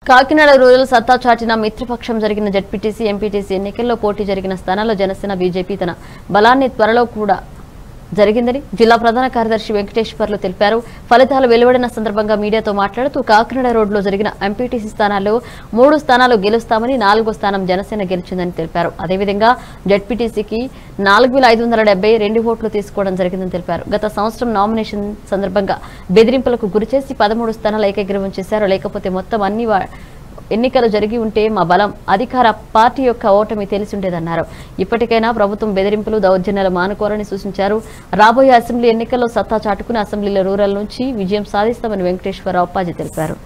Kakinada rural సత్తా చాటిన మిత్రపక్షం జరిగిన జడ్పీటీసీ ఎంపీటీసీ ఎన్నికల్లో పోటీ జరిగిన స్థానాల్లో జనసేన బీజేపీ తన బలాన్ని త్వరలో కూడా జరిగిందని జిల్లా ప్రధాన కార్యదర్శి వెంకటేశ్వర్లు తెలిపారు ఫలితాలు వెలువడిన సందర్భంగా మీడియాతో మాట్లాడుతూ కాకినాడ రోడ్లో జరిగిన ఎంపీటీసీ స్థానాల్లో మూడు స్థానాలు గెలుస్తామని నాలుగో స్థానం జనసేన గెలిచిందని తెలిపారు అదేవిధంగా జడ్పీటీసీకి నాలుగు వేల ఐదు వందల డెబ్బై రెండు ఓట్లు తీసుకోవడం జరిగిందని తెలిపారు గత సంవత్సరం నామినేషన్ సందర్భంగా బెదిరింపులకు గురిచేసి పదమూడు స్థానాలు ఏకగ్రీవం చేశారు లేకపోతే మొత్తం అన్ని వా- ఎన్నికలు జరిగి ఉంటే మా బలం అధికార పార్టీ యొక్క ఓటమి తెలిసి ఉండేదన్నారు ఇప్పటికైనా ప్రభుత్వం బెదిరింపులు దౌర్జన్యాలు మానుకోవాలని సూచించారు రాబోయే అసెంబ్లీ ఎన్నికల్లో సత్తా చాటుకుని అసెంబ్లీలో రూరల్ నుంచి విజయం సాధిస్తామని వెంకటేశ్వరరావు ఉపాధి తెలిపారు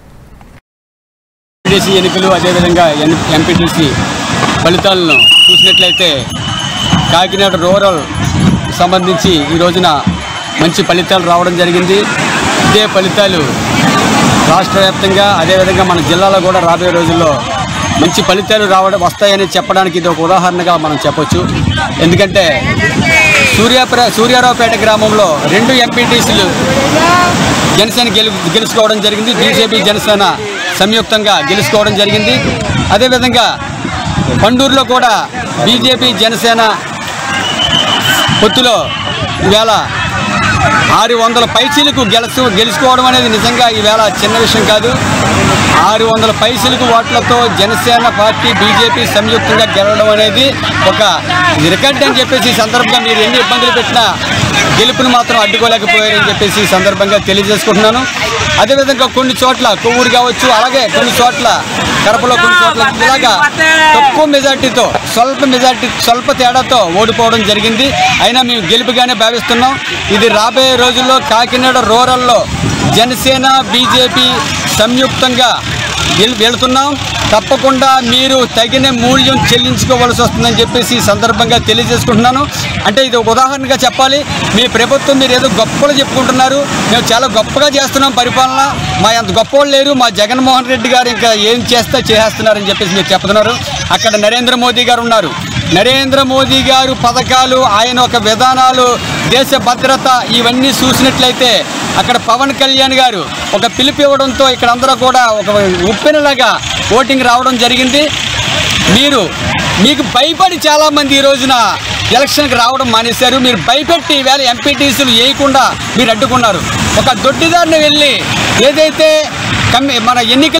ఎంపీటీసీ ఎన్నికలు అదేవిధంగా ఎన్ ఎంపీటీసీ ఫలితాలను చూసినట్లయితే కాకినాడ రూరల్ సంబంధించి ఈ రోజున మంచి ఫలితాలు రావడం జరిగింది ఇదే ఫలితాలు రాష్ట్ర వ్యాప్తంగా అదేవిధంగా మన జిల్లాలో కూడా రాబోయే రోజుల్లో మంచి ఫలితాలు రావడం వస్తాయని చెప్పడానికి ఇది ఒక ఉదాహరణగా మనం చెప్పొచ్చు ఎందుకంటే సూర్యాపుర సూర్యారావుపేట గ్రామంలో రెండు ఎంపీటీసీలు జనసేన గెలు గెలుచుకోవడం జరిగింది బీజేపీ జనసేన సంయుక్తంగా గెలుచుకోవడం జరిగింది అదేవిధంగా పండూరులో కూడా బీజేపీ జనసేన పొత్తులో ఈవేళ ఆరు వందల పైసీలకు గెలుచు గెలుచుకోవడం అనేది నిజంగా ఈవేళ చిన్న విషయం కాదు ఆరు వందల పైసలకు ఓట్లతో జనసేన పార్టీ బీజేపీ సంయుక్తంగా గెలవడం అనేది ఒక రికార్డ్ అని చెప్పేసి ఈ సందర్భంగా మీరు ఎన్ని ఇబ్బందులు పెట్టినా గెలుపుని మాత్రం అడ్డుకోలేకపోయారని చెప్పేసి ఈ సందర్భంగా తెలియజేసుకుంటున్నాను అదేవిధంగా కొన్ని చోట్ల కొవ్వూరు కావచ్చు అలాగే కొన్ని చోట్ల కడపలో కొన్ని చోట్ల ఇలాగా తక్కువ మెజార్టీతో స్వల్ప మెజార్టీ స్వల్ప తేడాతో ఓడిపోవడం జరిగింది అయినా మేము గెలుపుగానే భావిస్తున్నాం ఇది రాబోయే రోజుల్లో కాకినాడ రూరల్లో జనసేన బీజేపీ సంయుక్తంగా గెలు వెళుతున్నాం తప్పకుండా మీరు తగిన మూల్యం చెల్లించుకోవాల్సి వస్తుందని చెప్పేసి ఈ సందర్భంగా తెలియజేసుకుంటున్నాను అంటే ఇది ఒక ఉదాహరణగా చెప్పాలి మీ ప్రభుత్వం మీరు ఏదో గొప్పలు చెప్పుకుంటున్నారు మేము చాలా గొప్పగా చేస్తున్నాం పరిపాలన మా అంత గొప్పవాళ్ళు లేరు మా జగన్మోహన్ రెడ్డి గారు ఇంకా ఏం చేస్తే చేస్తున్నారని చెప్పేసి మీరు చెప్తున్నారు అక్కడ నరేంద్ర మోదీ గారు ఉన్నారు నరేంద్ర మోదీ గారు పథకాలు ఆయన ఒక విధానాలు దేశ భద్రత ఇవన్నీ చూసినట్లయితే అక్కడ పవన్ కళ్యాణ్ గారు ఒక పిలుపు ఇవ్వడంతో ఇక్కడ అందరూ కూడా ఒక ఉప్పెనలాగా ఓటింగ్ రావడం జరిగింది మీరు మీకు భయపడి చాలామంది ఈ రోజున ఎలక్షన్కి రావడం మానేశారు మీరు భయపెట్టి ఈవేళ ఎంపీటీసీలు వేయకుండా మీరు అడ్డుకున్నారు ఒక దొడ్డిదారిని వెళ్ళి ఏదైతే కమ్మి మన ఎన్నికల